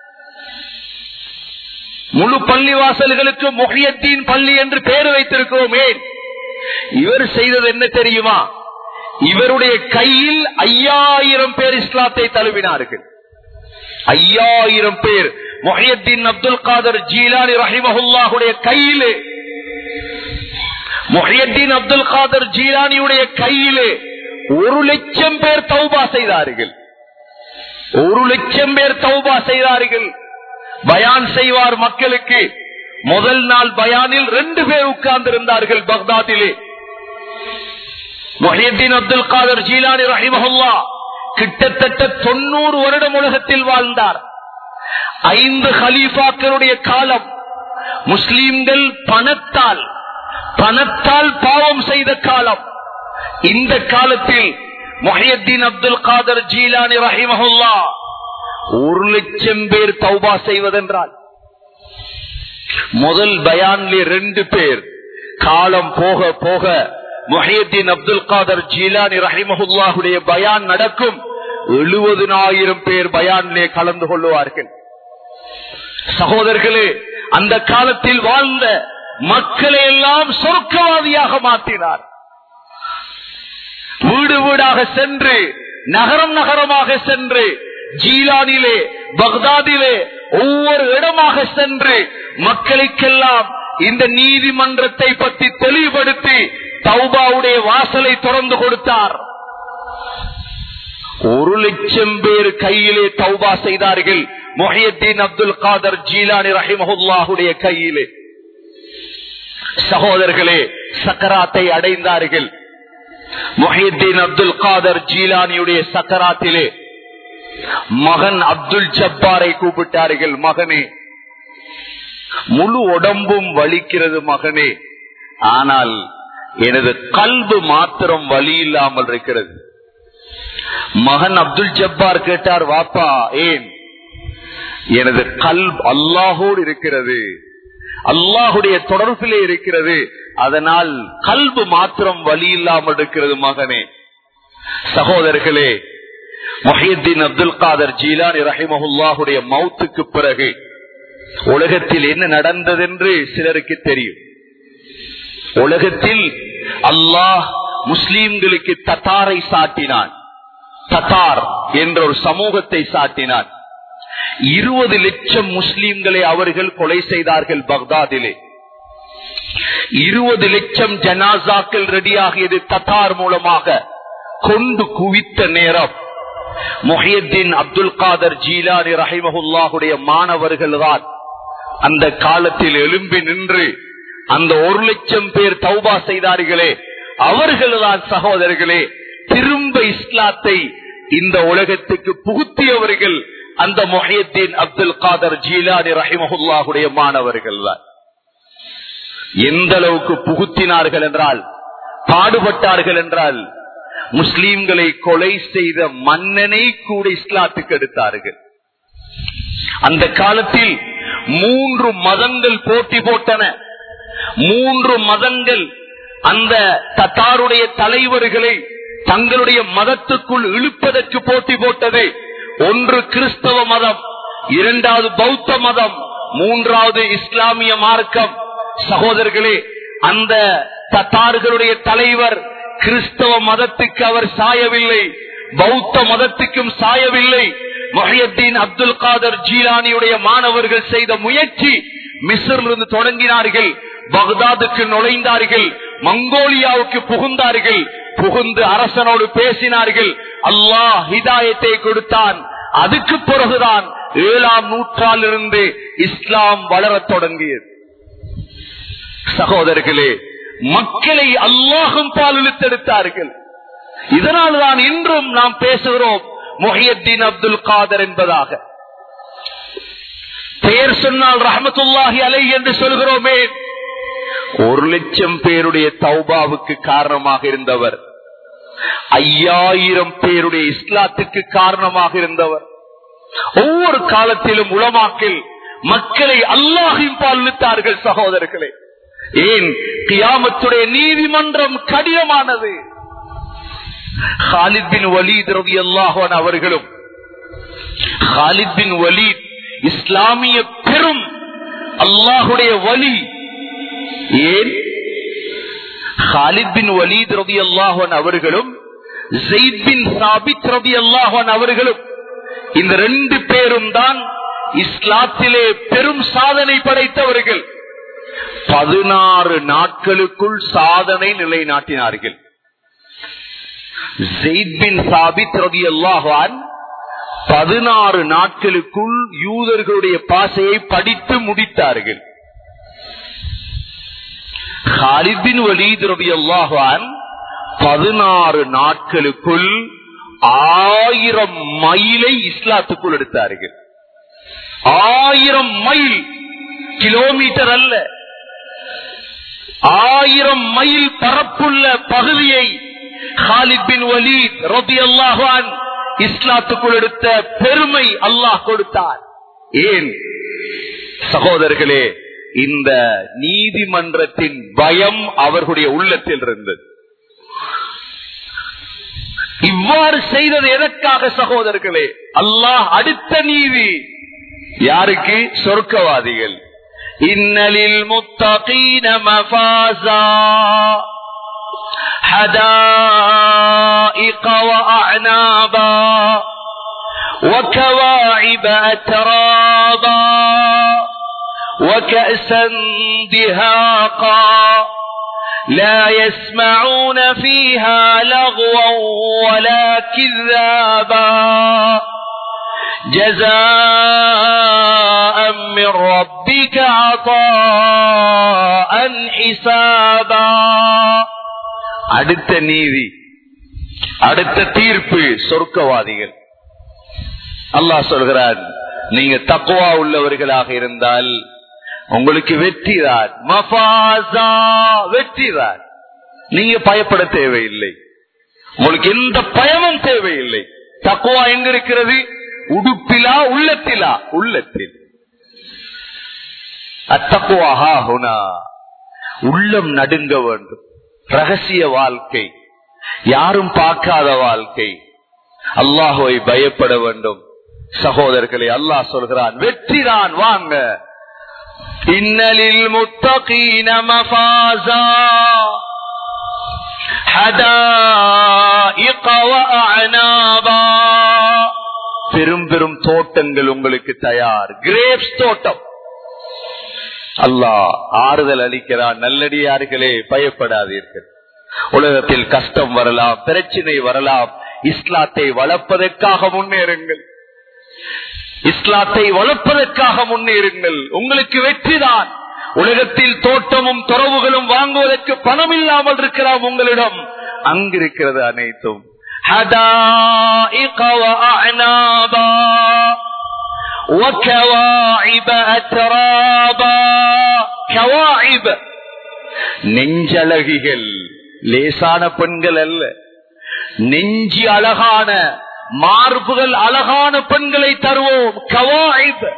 முழு பள்ளி வாசல்களுக்கு மொஹியத்தீன் பள்ளி என்று பெயர் வைத்திருக்கிறோம் ஏன் இவர் செய்தது என்ன தெரியுமா இவருடைய கையில் ஐயாயிரம் பேர் இஸ்லாத்தை தழுவினார்கள் ஐயாயிரம் பேர் மொஹியத்தீன் அப்துல் காதர் ஜீலானி ரஹிமஹுல்லாஹுடைய கையிலே மொஹியத்தீன் அப்துல் காதர் ஜீலானியுடைய கையிலே ஒரு லட்சம் பேர் தௌபா செய்தார்கள் ஒரு லட்சம் பேர் தௌபா செய்தார்கள் பயான் செய்வார் மக்களுக்கு முதல் நாள் பயானில் ரெண்டு பேர் உட்கார்ந்து இருந்தார்கள் பக்தாதிலே மொஹியத்தீன் அப்துல் காதர் ஜீலானி ரஹிமஹுல்லா கிட்டத்தட்ட தொண்ணூறு வருடம் உலகத்தில் வாழ்ந்தார் ஐந்து ஹலீஃபாக்களுடைய காலம் முஸ்லிம்கள் பணத்தால் பணத்தால் பாவம் செய்த காலம் இந்த காலத்தில் மொஹியத்தீன் அப்துல் காதர் ஜீலானி ரஹிமஹுல்லா ஒரு லட்சம் பேர் தௌபா செய்வதென்றால் முதல் பயான்லே ரெண்டு பேர் காலம் போக போக முஹியத்தீன் அப்துல் காதர் ஜீலானி ரஹிமஹுல்லாஹுடைய பயான் நடக்கும் எழுபதுனாயிரம் பேர் பயானிலே கலந்து கொள்ளுவார்கள் சகோதரர்களே அந்த காலத்தில் வாழ்ந்த மக்களை எல்லாம் சொர்க்கவாதியாக மாற்றினார் வீடு வீடாக சென்று நகரம் நகரமாக சென்று ஜீலானிலே பக்தாதிலே ஒவ்வொரு இடமாக சென்று மக்களுக்கெல்லாம் இந்த நீதிமன்றத்தை பற்றி தெளிவுபடுத்தி தௌபாவுடைய வாசலை திறந்து கொடுத்தார் ஒரு லட்சம் பேர் கையிலே தௌபா செய்தார்கள் மொஹியத்தீன் அப்துல் காதர் ஜீலானி ரஹிமஹுல்லாஹுடைய கையிலே சகோதரர்களே சக்கராத்தை அடைந்தார்கள் மொஹியத்தீன் அப்துல் காதர் ஜீலானியுடைய சக்கராத்திலே மகன் அப்துல் ஜப்பாரை கூப்பிட்டார்கள் மகனே முழு உடம்பும் வலிக்கிறது மகனே ஆனால் எனது கல்பு மாத்திரம் வலி இல்லாமல் இருக்கிறது மகன் அப்துல் ஜப்பார் கேட்டார் வாப்பா ஏன் எனது கல்ப் அல்லாஹோடு இருக்கிறது அல்லாஹுடைய தொடர்பிலே இருக்கிறது அதனால் கல்பு மாத்திரம் வலி இல்லாமல் இருக்கிறது மகனே சகோதரர்களே மொஹியத்தீன் அப்துல் காதர் ஜீலானி ரஹிமஹுல்லாஹுடைய மௌத்துக்கு பிறகு உலகத்தில் என்ன நடந்ததென்று சிலருக்கு தெரியும் உலகத்தில் அல்லாஹ் முஸ்லீம்களுக்கு தத்தாரை சாட்டினான் தத்தார் என்ற ஒரு சமூகத்தை சாட்டினான் இருபது லட்சம் முஸ்லீம்களை அவர்கள் கொலை செய்தார்கள் பக்தாதிலே இருபது லட்சம் ஜனாசாக்கள் ரெடியாகியது தத்தார் மூலமாக கொண்டு குவித்த நேரம் மொஹியத்தீன் அப்துல் காதர் ஜீலானி ரஹிமஹுல்லாஹுடைய மாணவர்கள் தான் அந்த காலத்தில் எழும்பி நின்று அந்த ஒரு லட்சம் பேர் தௌபா செய்தார்களே அவர்கள்தான் சகோதரர்களே திரும்ப இஸ்லாத்தை இந்த உலகத்துக்கு புகுத்தியவர்கள் அந்த மொஹியத்தீன் அப்துல் காதர் ஜீலானி ரஹிமஹுல்லாஹுடைய மாணவர்கள் தான் எந்த அளவுக்கு புகுத்தினார்கள் என்றால் பாடுபட்டார்கள் என்றால் முஸ்லீம்களை கொலை செய்த மன்னனை கூட இஸ்லாத்துக்கு எடுத்தார்கள் அந்த காலத்தில் மூன்று மதங்கள் போட்டி போட்டன மூன்று மதங்கள் அந்த தத்தாருடைய தலைவர்களை தங்களுடைய மதத்துக்குள் இழுப்பதற்கு போட்டி போட்டது ஒன்று கிறிஸ்தவ மதம் இரண்டாவது பௌத்த மதம் மூன்றாவது இஸ்லாமிய மார்க்கம் சகோதரர்களே அந்த தத்தார்களுடைய தலைவர் கிறிஸ்தவ மதத்துக்கு அவர் சாயவில்லை பௌத்த மதத்துக்கும் சாயவில்லை மொஹியத்தீன் அப்துல் காதர் ஜீலானியுடைய மாணவர்கள் செய்த முயற்சி மிஸ்ரிலிருந்து தொடங்கினார்கள் பக்தாதுக்கு நுழைந்தார்கள் மங்கோலியாவுக்கு புகுந்தார்கள் புகுந்து அரசனோடு பேசினார்கள் அல்லாஹ் ஹிதாயத்தை கொடுத்தான் அதுக்கு பிறகுதான் ஏழாம் நூற்றாலிருந்து இஸ்லாம் வளரத் தொடங்கியது சகோதரர்களே மக்களை அல்லாஹும் பால் இழுத்தெடுத்தார்கள் இதனால் தான் இன்றும் நாம் பேசுகிறோம் மொஹியத்தீன் அப்துல் காதர் என்பதாக பெயர் சொன்னால் ரஹமத்துல்லாஹி அலை என்று சொல்கிறோமே ஒரு லட்சம் பேருடைய தௌபாவுக்கு காரணமாக இருந்தவர் ஐயாயிரம் பேருடைய இஸ்லாத்துக்கு காரணமாக இருந்தவர் ஒவ்வொரு காலத்திலும் உளமாக்கில் மக்களை அல்லாஹின் பால் இழுத்தார்கள் சகோதரர்களே ஏன் கியாமத்துடைய நீதிமன்றம் கடினமானது ஹாலித் பின் வலீத் ரவி அல்லாஹான் அவர்களும் ஹாலித் பின் வலீத் இஸ்லாமிய பெரும் அல்லாஹுடைய வலி ஏன் ஹாலித் பின் வலீத் ரவி அல்லாஹான் அவர்களும் ஜெயித் பின் சாபித் ரவி அல்லாஹான் அவர்களும் இந்த ரெண்டு பேரும் தான் இஸ்லாத்திலே பெரும் சாதனை படைத்தவர்கள் பதினாறு நாட்களுக்குள் சாதனை நிலைநாட்டினார்கள் பதினாறு நாட்களுக்குள் யூதர்களுடைய பாசையை படித்து முடித்தார்கள் ஹாலிபின் வலீத் ரவி அல்லாஹான் பதினாறு நாட்களுக்குள் ஆயிரம் மைலை இஸ்லாத்துக்குள் எடுத்தார்கள் ஆயிரம் மைல் கிலோமீட்டர் அல்ல ஆயிரம் மைல் பரப்புள்ள பகுதியை ஹாலித் பின் வலீத் ரபி அல்லாஹான் இஸ்லாத்துக்குள் எடுத்த பெருமை அல்லாஹ் கொடுத்தார் ஏன் சகோதரர்களே இந்த நீதிமன்றத்தின் பயம் அவர்களுடைய உள்ளத்தில் இருந்தது இவ்வாறு செய்தது எதற்காக சகோதரர்களே அல்லாஹ் அடுத்த நீதி யாருக்கு சொர்க்கவாதிகள் இன்னலில் முத்தகீன மஃபாசா حدائق وأعنابا وكواعب أترابا وكأسا دهاقا لا يسمعون فيها لغوا ولا كذابا جزاء من ربك عطاء حسابا அடுத்த நீதி அடுத்த தீர்ப்பு சொர்க்கவாதிகள் அல்லாஹ் சொல்கிறான் நீங்க தக்குவா உள்ளவர்களாக இருந்தால் உங்களுக்கு வெற்றிதான் மஃபாசா வெற்றிதான் நீங்க பயப்பட தேவையில்லை உங்களுக்கு எந்த பயமும் தேவையில்லை தக்குவா எங்க இருக்கிறது உடுப்பிலா உள்ளத்திலா உள்ளத்தில் அத்தக்குவாஹா ஹுனா உள்ளம் நடுங்க வேண்டும் ரகசிய வாழ்க்கை யாரும் பார்க்காத வாழ்க்கை அல்லாஹுவை பயப்பட வேண்டும் சகோதரர்களே அல்லாஹ் சொல்கிறான் வெற்றிதான் வாங்க இன்னலில் முத்தகீன மஃபாசா حدائق وأعنابا பெரும் பெரும் தோட்டங்கள் உங்களுக்கு தயார் கிரேப்ஸ் தோட்டம் அல்லாஹ் ஆறுதல் அளிக்கிறான் நல்லடியார்களே பயப்படாதீர்கள் உலகத்தில் கஷ்டம் வரலாம் பிரச்சனை வரலாம் இஸ்லாத்தை வளர்ப்பதற்காக முன்னேறுங்கள் இஸ்லாத்தை வளர்ப்பதற்காக முன்னேறுங்கள் உங்களுக்கு வெற்றிதான் உலகத்தில் தோட்டமும் துறவுகளும் வாங்குவதற்கு பணம் இல்லாமல் இருக்கலாம் உங்களிடம் அங்கிருக்கிறது அனைத்தும் حدائق وأعنابا وكواعب أترابا كواعب நெஞ்சழகிகள் லேசான பெண்கள் அல்ல நெஞ்சி அழகான மார்புகள் அழகான பெண்களை தருவோம் கவாய்ப்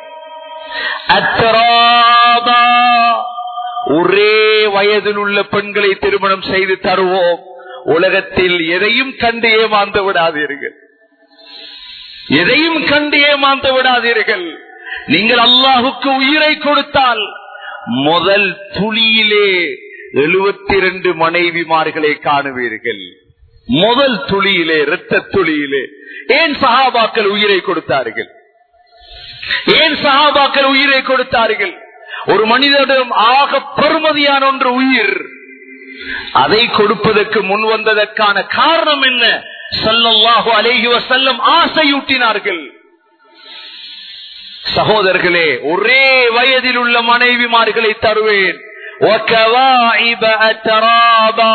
அத்தராபா ஒரே வயதில் உள்ள பெண்களை திருமணம் செய்து தருவோம் உலகத்தில் எதையும் கண்டு ஏமாந்து விடாதீர்கள் எதையும் கண்டு ஏமாந்து விடாதீர்கள் நீங்கள் அல்லாஹுக்கு உயிரை கொடுத்தால் முதல் துளியிலே எழுபத்தி இரண்டு மனைவிமார்களை காணுவீர்கள் முதல் துளியிலே இரத்த துளியிலே ஏன் சகாபாக்கள் உயிரை கொடுத்தார்கள் ஏன் சகாபாக்கள் உயிரை கொடுத்தார்கள் ஒரு மனிதனிடம் ஆக பெருமதியான ஒன்று உயிர் அதை கொடுப்பதற்கு முன் வந்ததற்கான காரணம் என்ன சல்லல்லாஹு அலைஹி வசல்லம் ஆசையூட்டினார்கள் சகோதரர்களே ஒரே வயதில் உள்ள மனைவிமார்களை தருவேன் وكواعب أترابا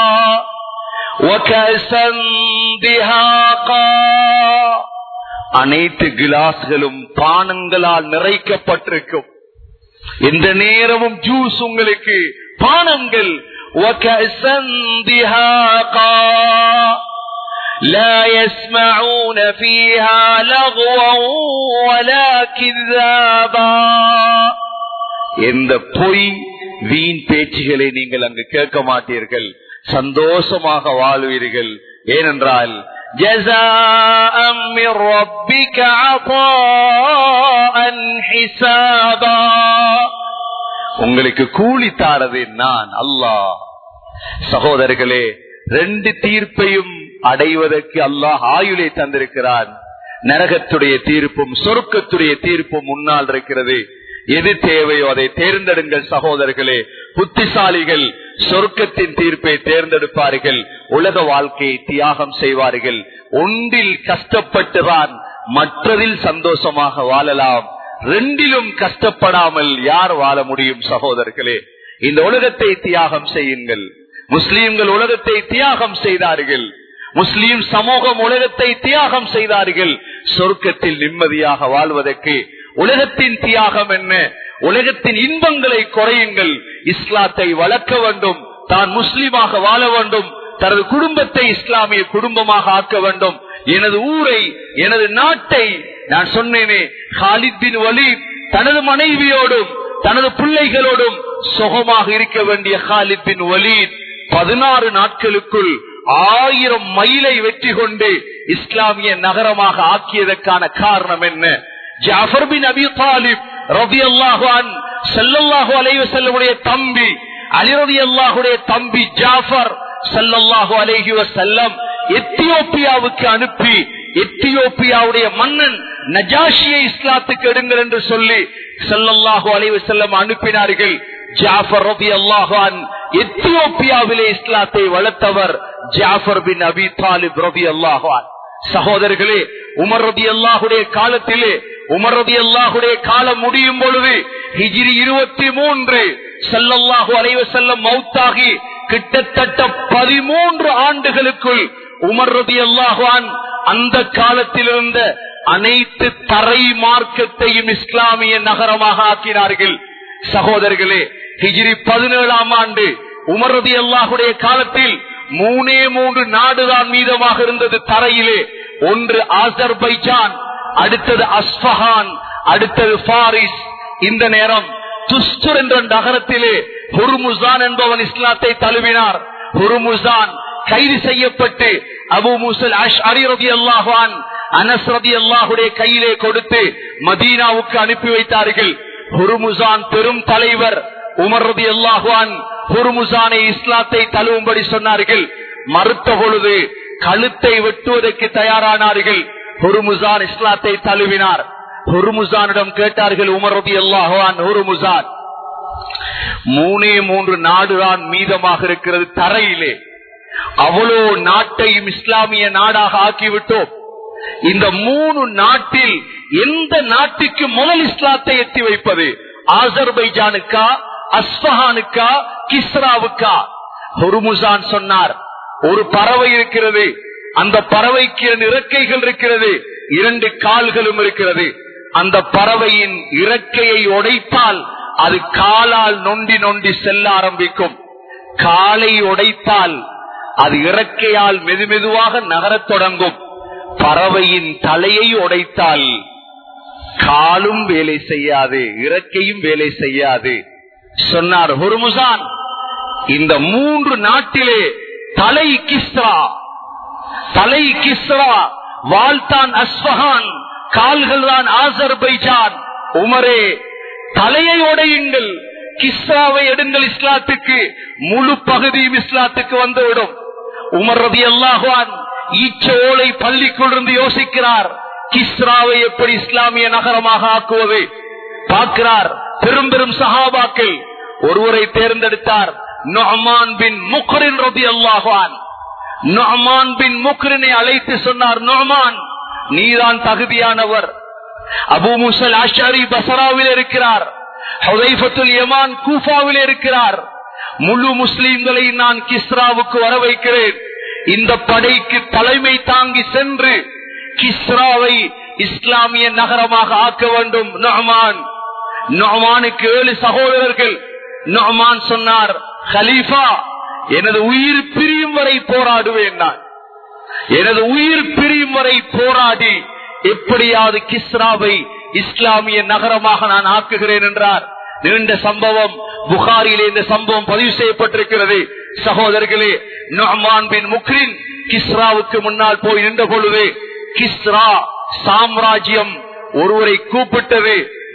وكأسا دهاقا அனைத்து கிளாஸ்களும் பானங்களால் நிறைக்கப்பட்டிருக்கும் எந்த நேரமும் ஜூஸ் உங்களுக்கு பானங்கள் وكأسا دهاقا لا يسمعون فيها لغوا ولا كذابا எந்த பொய் வீண் பேச்சுகளை நீங்கள் அங்கு கேட்க மாட்டீர்கள் சந்தோஷமாக வாழ்வீர்கள் ஏனென்றால் جزاء من ربك عطاء حسابا உங்களுக்கு கூலி தாரது நான் அல்லாஹ் சகோதரர்களே ரெண்டு தீர்ப்பையும் அடைவதற்கு அல்லாஹ் ஆயுளை தந்திருக்கிறான் நரகத்துடைய தீர்ப்பும் சொர்க்கத்துடைய திர்ப்பும் முன்னால் இருக்கிறது எது தேவையோ அதை தேர்ந்தெடுங்கள் சகோதரர்களே புத்திசாலிகள் சொர்க்கத்தின் தீர்ப்பை தேர்ந்தெடுப்பார்கள் உலக வாழ்க்கையை தியாகம் செய்வார்கள் ஒன்றில் கஷ்டப்பட்டுதான் மற்றதில் சந்தோஷமாக வாழலாம் ரெண்டிலும் கஷ்டப்படாமல் யார் வாழ முடியும் சகோதரர்களே இந்த உலகத்தை தியாகம் செய்யுங்கள் முஸ்லீம்கள் உலகத்தை தியாகம் செய்தார்கள் முஸ்லீம் சமூகம் உலகத்தை தியாகம் செய்தார்கள் சொர்க்கத்தில் நிம்மதியாக வாழ்வதற்கு உலகத்தின் தியாகம் என்ன உலகத்தின் இன்பங்களை குறையுங்கள் இஸ்லாத்தை வளர்க்க வேண்டும் தான் முஸ்லீமாக வாழ வேண்டும் தனது குடும்பத்தை இஸ்லாமிய குடும்பமாக ஆக்க வேண்டும் எனது ஊரை எனது நாட்டை நான் சொன்னேனே ஹாலித் பின் வலி தனது மனைவியோடும் தனது பிள்ளைகளோடும் சுகமாக இருக்க வேண்டிய ஹாலித் பின் வலீத் பதினாறு நாட்களுக்குள் ஆயிரம் மைலை வெற்றி கொண்டு இஸ்லாமிய நகரமாக ஆக்கியதற்கான காரணம் என்ன ஜாஃபர் பின் அபி தாலிப் ரபி அல்லாஹான் செல்லல்லாஹு அலைவ செல்லமுடைய தம்பி அலிரதி அல்லாஹுடைய தம்பி ஜாஃபர் சல்லல்லாஹு அலைஹி வசல்லம் எத்தியோப்பியாவுக்கு அனுப்பி எத்தியோப்பியாவுடைய மன்னன் நஜாஷியை இஸ்லாத்துக்கு எடுங்கள் என்று சொல்லி சல்லல்லாஹு அலைவ செல்லம் அனுப்பினார்கள் ஜாஃபர் ரபி அல்லாஹான் எத்தியோப்பியாவிலே இஸ்லாத்தை வளர்த்தவர் ஜாஃபர் பின் அபி தாலிப் ரபி அல்லாஹான் சகோதரர்களே உமர் ரபி அல்லாஹுடைய காலத்திலே உமர் ரபி அல்லாஹுடைய காலம் முடியும் பொழுது ஹிஜிரி இருபத்தி மூன்று செல்லல்லாஹு அலைவ செல்லம் மௌத்தாகி கிட்டத்தட்ட பதிமூன்று ஆண்டுகளுக்குள் உமர் ரபி அல்லாஹான் அந்த காலத்தில் இருந்த அனைத்து தரை மார்க்கத்தையும் இஸ்லாமிய நகரமாக ஆக்கினார்கள் சகோதரர்களே ஹிஜிரி பதினேழாம் ஆண்டு உமரதி அல்லாஹுடைய காலத்தில் மூணே மூன்று நாடுதான் மீதமாக இருந்தது தரையிலே ஒன்று ஆசர்பைஜான் அடுத்தது அஸ்பஹான் அடுத்தது பாரிஸ் இந்த நேரம் துஸ்துர் என்ற நகரத்திலே ஹுர்முசான் என்பவன் இஸ்லாத்தை தழுவினார் ஹுர்முசான் கைது செய்யப்பட்டு அபு முசல் அஷ் அரிரதி அல்லாஹான் அனஸ் ரதி அல்லாஹுடைய கையிலே கொடுத்து மதீனாவுக்கு அனுப்பி வைத்தார்கள் ஹுர்முசான் பெரும் தலைவர் உமர் ரதி அல்லாஹான் ஹுர்முசானை இஸ்லாத்தை தழுவும்படி சொன்னார்கள் மறுத்த பொழுது கழுத்தை வெட்டுவதற்கு தயாரானார்கள் ஹுர்முசான் இஸ்லாத்தை தழுவினார் ஹுர்முசானிடம் கேட்டார்கள் உமர் ரதி அல்லாஹான் ஹுர்முசான் மூணே மூன்று நாடுதான் மீதமாக இருக்கிறது தரையிலே அவ்வளோ நாட்டையும் இஸ்லாமிய நாடாக ஆக்கிவிட்டோம் இந்த மூணு நாட்டில் எந்த நாட்டுக்கு முதல் இஸ்லாத்தை எத்தி வைப்பது ஆசர்பைஜானுக்கா அஸ்பஹானுக்கா கிஸ்ராவுக்கா ஹொருமுசான் சொன்னார் ஒரு பறவை இருக்கிறது அந்த பறவைக்கு இரண்டு இறக்கைகள் இருக்கிறது இரண்டு கால்களும் இருக்கிறது அந்த பறவையின் இறக்கையை உடைத்தால் அது காலால் நொண்டி நொண்டி செல்ல ஆரம்பிக்கும் காலை உடைத்தால் அது இறக்கையால் மெதுமெதுவாக நகரத் தொடங்கும் பறவையின் தலையை உடைத்தால் காலும் வேலை செய்யாது இறக்கையும் வேலை செய்யாது சொன்னார் ஹுர்முசான் இந்த மூன்று நாட்டிலே தலை கிஸ்ரா தலை கிஸ்ரா வாழ்த்தான் அஸ்வஹான் கால்கள் தான் ஆசர்பைஜான் உமரே தலையை உடையுங்கள் கிஸ்ராவை எடுங்கள் இஸ்லாத்துக்கு முழு பகுதியும் இஸ்லாத்துக்கு வந்துவிடும் உமர் ரதி அல்லாஹான் ஈச்சோலை பள்ளிக்குள்ளிருந்து யோசிக்கிறார் கிஸ்ராவை எப்படி இஸ்லாமிய நகரமாக ஆக்குவது பார்க்கிறார் பெரும் பெரும் சஹாபாக்கள் ஒருவரை தேர்ந்தெடுத்தார் நொஹமான் பின் முக்ரின் ரதி அல்லாஹான் நொஹமான் பின் முக்ரினை அழைத்து சொன்னார் நொஹமான் நீதான் தகுதியானவர் அபு முசல் ஆஷாரி பசராவில் இருக்கிறார் ஹுதைஃபத்துல் யமான் கூஃபாவில் இருக்கிறார் முழு முஸ்லிம்களை நான் கிஸ்ராவுக்கு வர வைக்கிறேன் இந்த படைக்கு தலைமை தாங்கி சென்று கிஸ்ராவை இஸ்லாமிய நகரமாக ஆக்க வேண்டும் நொஹமான் நொஹமானுக்கு ஏழு சகோதரர்கள் நொஹமான் சொன்னார் ஹலீஃபா எனது உயிர் பிரியும் வரை போராடுவேன் நான் எனது உயிர் பிரியும் வரை போராடி எப்படியாவது கிஸ்ராவை இஸ்லாமிய நகரமாக நான் ஆக்குகிறேன் என்றார் நீண்ட சம்பவம் புகாரிலே இந்த சம்பவம் பதிவு செய்யப்பட்டிருக்கிறது சகோதரர்களே நொஹமான் பின் முக்ரின் கிஸ்ராவுக்கு முன்னால் போய் நின்ற பொழுது கிஸ்ரா சாம்ராஜ்யம் ஒருவரை கூப்பிட்டது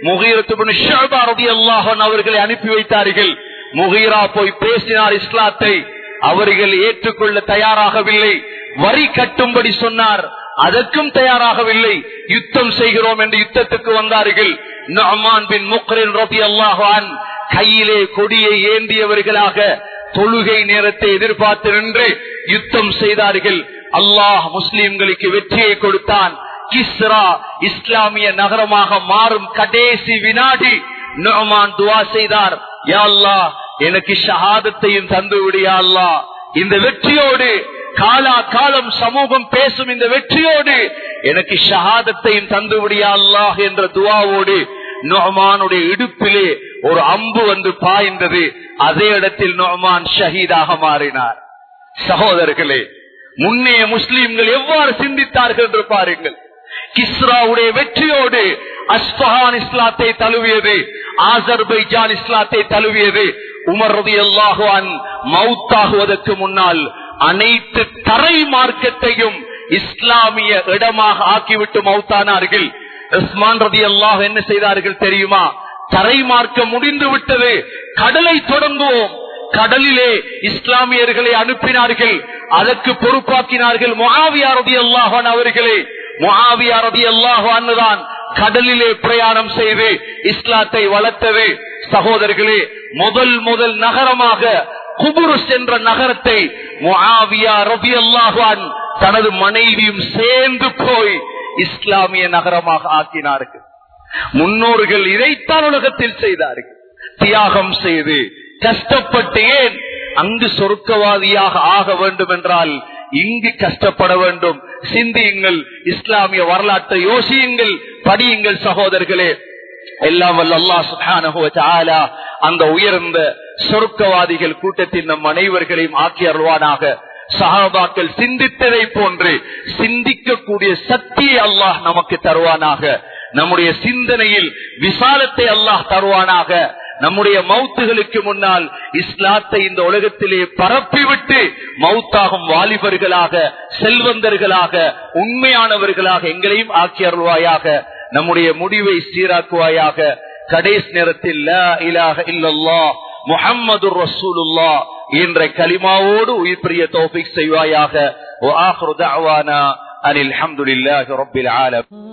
முகீரத்து அல்லாஹன் அவர்களை அனுப்பி வைத்தார்கள் முகீரா போய் பேசினார் இஸ்லாத்தை அவர்கள் ஏற்றுக்கொள்ள தயாராகவில்லை வரி கட்டும்படி சொன்னார் அதற்கும் தயாராகவில்லை யுத்தம் செய்கிறோம் என்று யுத்தத்துக்கு வந்தார்கள் நொஹமான் பின் முக்ரின் ரபி அல்லாஹான் கையிலே கொடியை ஏந்தியவர்களாக தொழுகை நேரத்தை எதிர்பார்த்து நின்று யுத்தம் செய்தார்கள் அல்லாஹ் முஸ்லிம்களுக்கு வெற்றியை கொடுத்தான் கிஸ்ரா இஸ்லாமிய நகரமாக மாறும் கடைசி வினாடி நொஹமான் துவா செய்தார் யா அல்லாஹ் எனக்கு ஷஹாதத்தையும் தந்து விடியா அல்லாஹ் இந்த வெற்றியோடு காலா காலம் சமூகம் பேசும் இந்த வெற்றியோடு எனக்கு ஷஹாதத்தையும் தந்து விடியா அல்லாஹ் என்ற துவாவோடு நொஹமானுடைய இடுப்பிலே ஒரு அம்பு வந்து பாய்ந்தது அதே இடத்தில் நொஹமான் ஷஹீதாக மாறினார் சகோதரர்களே முன்னே முஸ்லிம்கள் எவ்வாறு சிந்தித்தார்கள் என்று பாருங்கள் கிஸ்ராவுடைய வெற்றியோடு அஸ்பஹான் இஸ்லாத்தை தழுவியது ஆசர்பைஜான் இஸ்லாத்தை தழுவியது உமர் ரதி அல்லாஹுவான் மவுத்தாகுவதற்கு முன்னால் அனைத்து தரை மார்க்கத்தையும் இஸ்லாமிய இடமாக ஆக்கிவிட்டு மௌத்தானார்கள் உஸ்மான் ரதி அல்லாஹ் என்ன செய்தார்கள் தெரியுமா தரை மார்க்கம் முடிந்து விட்டது கடலை தொடங்குவோம் கடலிலே இஸ்லாமியர்களை அனுப்பினார்கள் அதற்கு பொறுப்பாக்கினார்கள் முகாவியா ரதி அல்லாஹான் அவர்களே முகாவியா ரதி அல்லாஹான் தான் கடலிலே பிரயாணம் செய்து இஸ்லாத்தை வளர்த்தது சகோதரர்களே முதல் முதல் நகரமாக குபுருஸ் என்ற நகரத்தை முஆவியா ரபி அல்லாஹான் தனது மனைவியும் சேர்ந்து போய் இஸ்லாமிய நகரமாக ஆக்கினார்கள் முன்னோர்கள் இதைத்தான் உலகத்தில் செய்தார்கள் தியாகம் செய்து கஷ்டப்பட்டு ஏன் அங்கு சொர்க்கவாதியாக ஆக வேண்டும் என்றால் இங்கு கஷ்டப்பட வேண்டும் சிந்தியுங்கள் இஸ்லாமிய வரலாற்றை யோசியுங்கள் படியுங்கள் சகோதரர்களே எல்லாம் வல்ல அல்லாஹ் சுப்ஹானஹு வ தஆலா அந்த உயர்ந்த சொர்க்கவாதிகள் கூட்டத்தின் நம் அனைவர்களையும் ஆக்கி அருள்வானாக சஹாபாக்கள் சிந்தித்ததை போன்று சிந்திக்கக்கூடிய சக்தியை அல்லாஹ் நமக்கு தருவானாக நம்முடைய சிந்தனையில் விசாலத்தை அல்லாஹ் தருவானாக நம்முடைய மௌத்துகளுக்கு முன்னால் இஸ்லாத்தை இந்த உலகத்திலே பரப்பிவிட்டு மௌத்தாகும் வாலிபர்களாக செல்வந்தர்களாக உண்மையானவர்களாக எங்களையும் ஆக்கி அருள்வாயாக நம்முடைய முடிவை சீராக்குவாயாக கடைசி நேரத்தில் லா இலாஹ இல்லல்லாஹ் முஹம்மது ரசூலுல்லா என்ற கலிமாவோடு உயிர் பிரிய தௌஃபிக் செய்வாயாக وآخر دعوانا أن الحمد لله رب العالمين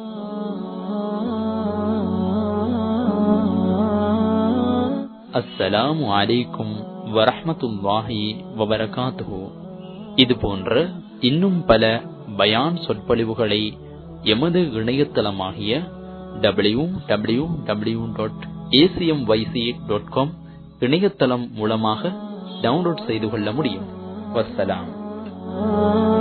அஸ்ஸலாமு அலைக்கும் வரஹ்மத்துல்லாஹி வபரகாத்துஹு இது போன்ற இன்னும் பல பயான் சொற்பொழிவுகளை எமது இணையதளமாகிய W W W dot A C M Y C dot com இணையதளம் மூலமாக டவுன்லோட் செய்து கொள்ள முடியும் வஸ்ஸலாம்